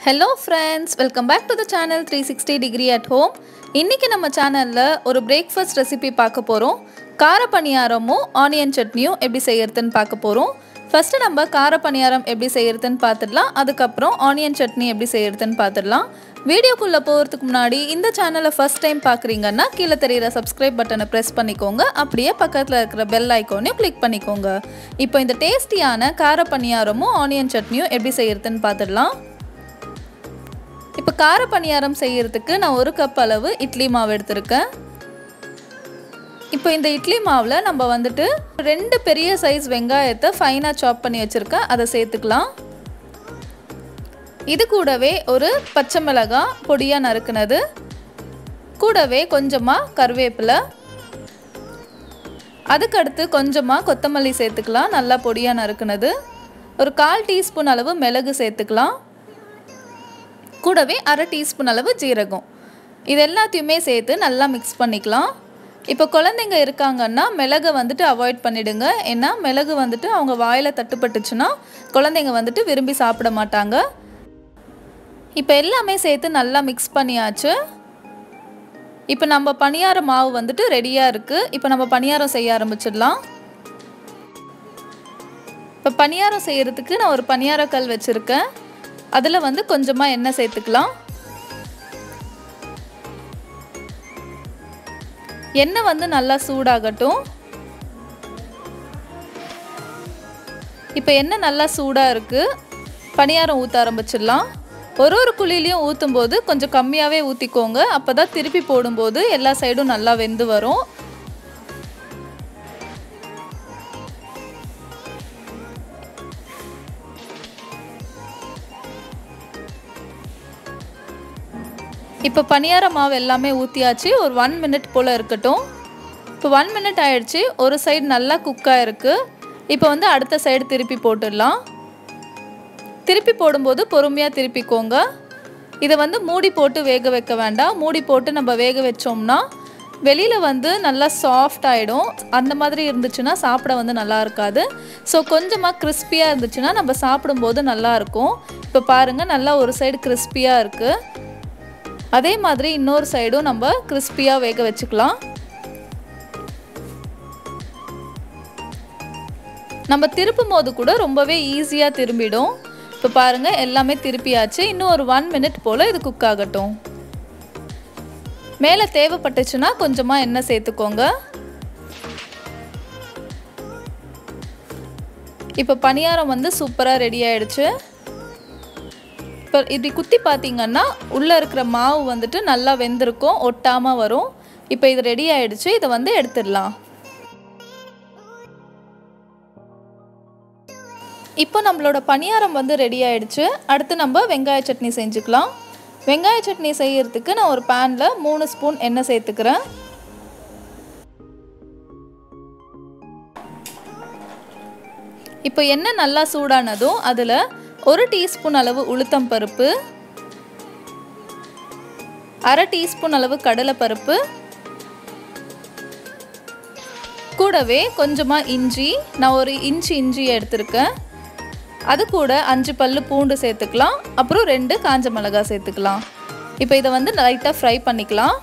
hello friends welcome back to the channel three sixty degree at home இன்றைக்கி நம்ம சேனலில் ஒரு பிரேக்ஃபாஸ்ட் ரெசிபி பார்க்க போகிறோம் கார பணியாரமும் ஆனியன் சட்னியும் எப்படி செய்யறதுன்னு பார்க்க போகிறோம் ஃபஸ்ட்டு நம்ம கார பணியாரம் எப்படி செய்யறதுன்னு பார்த்துடலாம் அதுக்கப்புறம் ஆனியன் சட்னி எப்படி செய்யறதுன்னு பார்த்துடலாம் வீடியோக்குள்ளே போகிறதுக்கு முன்னாடி இந்த சேனலை ஃபஸ்ட் டைம் பார்க்குறீங்கன்னா கீழே தெரியிற சப்ஸ்கிரைப் பட்டனை ப்ரெஸ் பண்ணிக்கோங்க அப்படியே பக்கத்தில் இருக்கிற பெல் ஐக்கோனையும் கிளிக் பண்ணிக்கோங்க இப்போ இந்த டேஸ்டியான கார பணியாரமும் ஆனியன் சட்னியும் எப்படி செய்யறதுன்னு பார்த்துடலாம் இப்போ கார பணியாரம் செய்யறதுக்கு நான் ஒரு கப் அளவு இட்லி மாவு எடுத்திருக்கேன் இப்போ இந்த இட்லி மாவில் நம்ம வந்துட்டு ரெண்டு பெரிய சைஸ் வெங்காயத்தை ஃபைனாக சாப் பண்ணி வச்சுருக்கேன் அதை சேர்த்துக்கலாம் இது கூடவே ஒரு பச்சை மிளகாய் பொடியாக நறுக்குனது கூடவே கொஞ்சமாக கருவேப்பிலை அதுக்கடுத்து கொஞ்சமாக கொத்தமல்லி சேர்த்துக்கலாம் நல்லா பொடியாக நறுக்குனது ஒரு கால் டீஸ்பூன் அளவு மிளகு சேர்த்துக்கலாம் கூடவே அரை டீஸ்பூன் அளவு ஜீரகம் இது எல்லாத்தையுமே சேர்த்து நல்லா மிக்ஸ் பண்ணிக்கலாம் இப்போ குழந்தைங்க இருக்காங்கன்னா மிளகை வந்துட்டு அவாய்ட் பண்ணிடுங்க ஏன்னா மிளகு வந்துட்டு அவங்க வாயில் தட்டுப்பட்டுச்சுன்னா குழந்தைங்க வந்துட்டு விரும்பி சாப்பிட மாட்டாங்க இப்போ எல்லாமே சேர்த்து நல்லா மிக்ஸ் பண்ணியாச்சு இப்போ நம்ம பணியார மாவு வந்துட்டு ரெடியாக இருக்குது இப்போ நம்ம பணியாரம் செய்ய ஆரம்பிச்சிடலாம் இப்போ பணியாரம் செய்கிறதுக்கு நான் ஒரு பணியார கல் வச்சுருக்கேன் அதில் வந்து கொஞ்சமாக எண்ணெய் சேர்த்துக்கலாம் எண்ணெய் வந்து நல்லா சூடாகட்டும் இப்போ எண்ணெய் நல்லா சூடாக இருக்குது பணியாரம் ஊற்ற ஆரம்பிச்சிடலாம் ஒரு ஒரு குழிலையும் ஊற்றும் போது கொஞ்சம் கம்மியாகவே ஊற்றிக்கோங்க அப்போ தான் திருப்பி போடும்போது எல்லா சைடும் நல்லா வெந்து வரும் இப்போ பணியார மாவு எல்லாமே ஊற்றியாச்சு ஒரு ஒன் மினிட் போல் இருக்கட்டும் இப்போ ஒன் மினிட் ஆயிடுச்சு ஒரு சைடு நல்லா குக்காக இருக்குது இப்போ வந்து அடுத்த சைடு திருப்பி போட்டுடலாம் திருப்பி போடும்போது பொறுமையாக திருப்பிக்கோங்க இதை வந்து மூடி போட்டு வேக வைக்க வேண்டாம் மூடி போட்டு நம்ம வேக வச்சோம்னா வெளியில் வந்து நல்லா சாஃப்ட் ஆகிடும் அந்த மாதிரி இருந்துச்சுன்னா சாப்பிட வந்து நல்லா இருக்காது ஸோ கொஞ்சமாக கிறிஸ்பியாக இருந்துச்சுன்னா நம்ம சாப்பிடும்போது நல்லாயிருக்கும் இப்போ பாருங்கள் நல்லா ஒரு சைடு கிறிஸ்பியாக இருக்குது அதே மாதிரி இன்னொரு சைடும் நம்ம கிறிஸ்பியாக வேக வச்சுக்கலாம் நம்ம திருப்பும் போது கூட ரொம்பவே ஈஸியாக திரும்பிடும் இப்போ பாருங்கள் எல்லாமே திருப்பியாச்சு இன்னும் ஒரு ஒன் மினிட் போல் இது குக் ஆகட்டும் மேலே தேவைப்பட்டுச்சுன்னா கொஞ்சமாக எண்ணெய் சேர்த்துக்கோங்க இப்போ பணியாரம் வந்து சூப்பராக ரெடி ஆயிடுச்சு இப்போ இப்படி குத்தி பார்த்தீங்கன்னா உள்ளே இருக்கிற மாவு வந்துட்டு நல்லா வெந்திருக்கும் ஒட்டாமல் வரும் இப்போ இது ரெடி ஆயிடுச்சு இதை வந்து எடுத்துடலாம் இப்போ நம்மளோட பணியாரம் வந்து ரெடி ஆயிடுச்சு அடுத்து நம்ம வெங்காய சட்னி செஞ்சுக்கலாம் வெங்காய சட்னி செய்யறதுக்கு நான் ஒரு பேனில் மூணு ஸ்பூன் எண்ணெய் சேர்த்துக்கிறேன் இப்போ எண்ணெய் நல்லா சூடானதும் அதில் ஒரு டீஸ்பூன் அளவு உளுத்தம் பருப்பு அரை டீஸ்பூன் அளவு கடலை பருப்பு கூடவே கொஞ்சமாக இஞ்சி நான் ஒரு இன்ச்சு இஞ்சி எடுத்திருக்கேன் அது கூட அஞ்சு பல்லு பூண்டு சேர்த்துக்கலாம் அப்புறம் ரெண்டு காஞ்ச மிளகாய் சேர்த்துக்கலாம் இப்போ இதை வந்து லைட்டாக ஃப்ரை பண்ணிக்கலாம்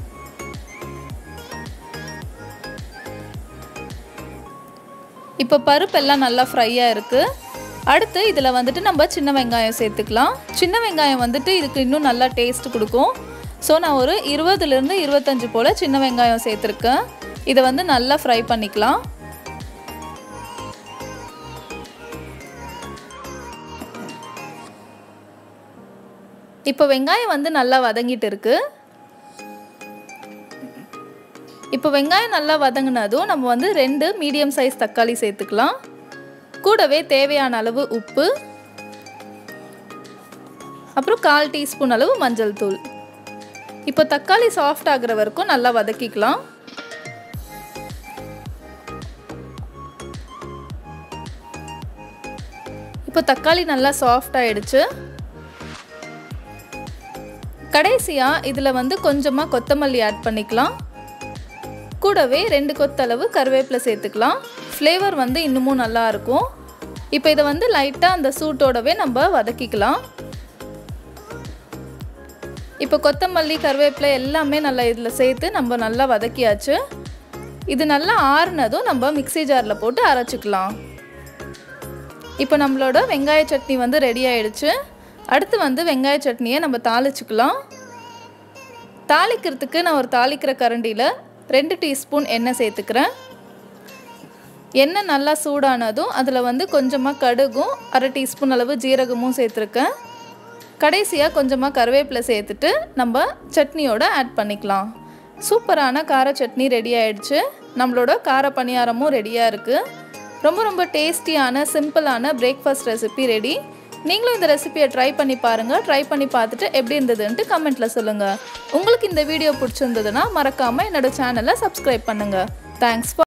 இப்போ பருப்பெல்லாம் நல்லா ஃப்ரையாக இருக்குது அடுத்து இதில் வந்துட்டு நம்ம சின்ன வெங்காயம் சேர்த்துக்கலாம் சின்ன வெங்காயம் வந்துட்டு இதுக்கு இன்னும் நல்லா டேஸ்ட் கொடுக்கும் ஸோ நான் ஒரு இருபதுலேருந்து இருபத்தஞ்சு போல் சின்ன வெங்காயம் சேர்த்துருக்கேன் இதை வந்து நல்லா ஃப்ரை பண்ணிக்கலாம் இப்போ வெங்காயம் வந்து நல்லா வதங்கிட்டு இருக்கு இப்போ வெங்காயம் நல்லா வதங்கினதும் நம்ம வந்து ரெண்டு மீடியம் சைஸ் தக்காளி சேர்த்துக்கலாம் கூடவே தேவையான அளவு உப்பு அப்புறம் கால் டீஸ்பூன் அளவு மஞ்சள் தூள் இப்போ தக்காளி சாஃப்ட் ஆகிற வரைக்கும் நல்லா வதக்கிக்கலாம் இப்போ தக்காளி நல்லா சாஃப்ட் ஆயிடுச்சு கடைசியாக இதில் வந்து கொஞ்சமாக கொத்தமல்லி ஆட் பண்ணிக்கலாம் கூடவே ரெண்டு கொத்தளவு கருவேப்பிலை சேர்த்துக்கலாம் ஃப்ளேவர் வந்து இன்னமும் நல்லாயிருக்கும் இப்போ இதை வந்து லைட்டாக அந்த சூட்டோடவே நம்ம வதக்கிக்கலாம் இப்போ கொத்தமல்லி கருவேப்பிலை எல்லாமே நல்லா இதில் சேர்த்து நம்ம நல்லா வதக்கியாச்சு இது நல்லா ஆறுனதும் நம்ம மிக்ஸி ஜாரில் போட்டு அரைச்சிக்கலாம் இப்போ நம்மளோட வெங்காய சட்னி வந்து ரெடி ஆயிடுச்சு அடுத்து வந்து வெங்காய சட்னியை நம்ம தாளிச்சுக்கலாம் தாளிக்கிறதுக்கு நான் ஒரு தாளிக்கிற கரண்டியில் ரெண்டு டீஸ்பூன் எண்ணெய் சேர்த்துக்கிறேன் எண்ணெய் நல்லா சூடானதும் அதில் வந்து கொஞ்சமாக கடுகும் அரை டீஸ்பூன் அளவு ஜீரகமும் சேர்த்துருக்கேன் கடைசியாக கொஞ்சமாக கருவேப்பிலை சேர்த்துட்டு நம்ம சட்னியோட ஆட் பண்ணிக்கலாம் சூப்பரான கார சட்னி ரெடி ஆயிடுச்சு நம்மளோட கார பணியாரமும் ரெடியாக இருக்குது ரொம்ப ரொம்ப டேஸ்டியான சிம்பிளான பிரேக்ஃபாஸ்ட் ரெசிபி ரெடி நீங்களும் இந்த ரெசிபியை ட்ரை பண்ணி பாருங்கள் ட்ரை பண்ணி பார்த்துட்டு எப்படி இருந்ததுன்ட்டு கமெண்ட்டில் சொல்லுங்கள் உங்களுக்கு இந்த வீடியோ பிடிச்சிருந்ததுன்னா மறக்காமல் என்னோட சேனலை சப்ஸ்கிரைப் பண்ணுங்கள் தேங்க்ஸ் ஃபார்